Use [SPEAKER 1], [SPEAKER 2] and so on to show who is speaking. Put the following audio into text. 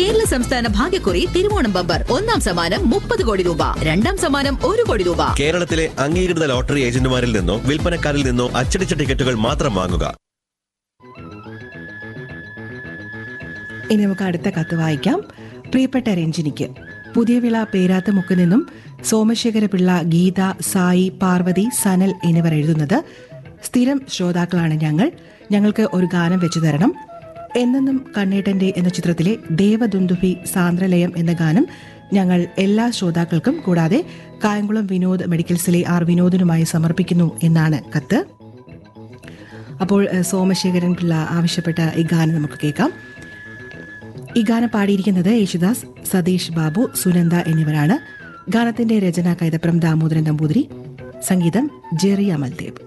[SPEAKER 1] കേരള സംസ്ഥാന ഭാഗ്യക്കുറി തിരുവോണം ബമ്പർ ഒന്നാം സമ്മാനം മുപ്പത് കോടി രൂപ രണ്ടാം സമ്മാനം ഒരു കോടി രൂപ
[SPEAKER 2] കേരളത്തിലെ അംഗീകൃത ലോട്ടറി ഏജന്റുമാരിൽ നിന്നോ വിൽപ്പനക്കാരിൽ നിന്നോ അച്ചടിച്ച ടിക്കറ്റുകൾ മാത്രം വാങ്ങുക
[SPEAKER 3] ഇനി നമുക്ക് അടുത്ത കത്ത് വായിക്കാം പ്രിയപ്പെട്ട രഞ്ജിനിക്ക് പുതിയ വിള പേരാത്തമുക്ക് നിന്നും സോമശേഖര പിള്ള ഗീത സായി പാർവതി സനൽ എന്നിവർ എഴുതുന്നത് സ്ഥിരം ശ്രോതാക്കളാണ് ഞങ്ങൾ ഞങ്ങൾക്ക് ഒരു ഗാനം വെച്ചു തരണം എന്നെന്നും കണ്ണേട്ടന്റെ എന്ന ചിത്രത്തിലെ ദേവദുന്ദുഭി സാന്ദ്രലയം എന്ന ഗാനം ഞങ്ങൾ എല്ലാ ശ്രോതാക്കൾക്കും കൂടാതെ കായംകുളം വിനോദ് മെഡിക്കൽസിലെ ആർ വിനോദിനുമായി സമർപ്പിക്കുന്നു എന്നാണ് കത്ത് അപ്പോൾ ഏഹ്, സോമശേഖരൻ പിള്ള ആവശ്യപ്പെട്ട ഈ ഗാനം നമുക്ക് കേൾക്കാം ഈ ഗാനം പാടിയിരിക്കുന്നത് യേശുദാസ് സതീഷ് ബാബു സുനന്ദ എന്നിവരാണ് ഗാനത്തിന്റെ രചന കൈതപ്രം ദാമോദരൻ നമ്പൂതിരി സംഗീതം ജെറി അമൽദേവ്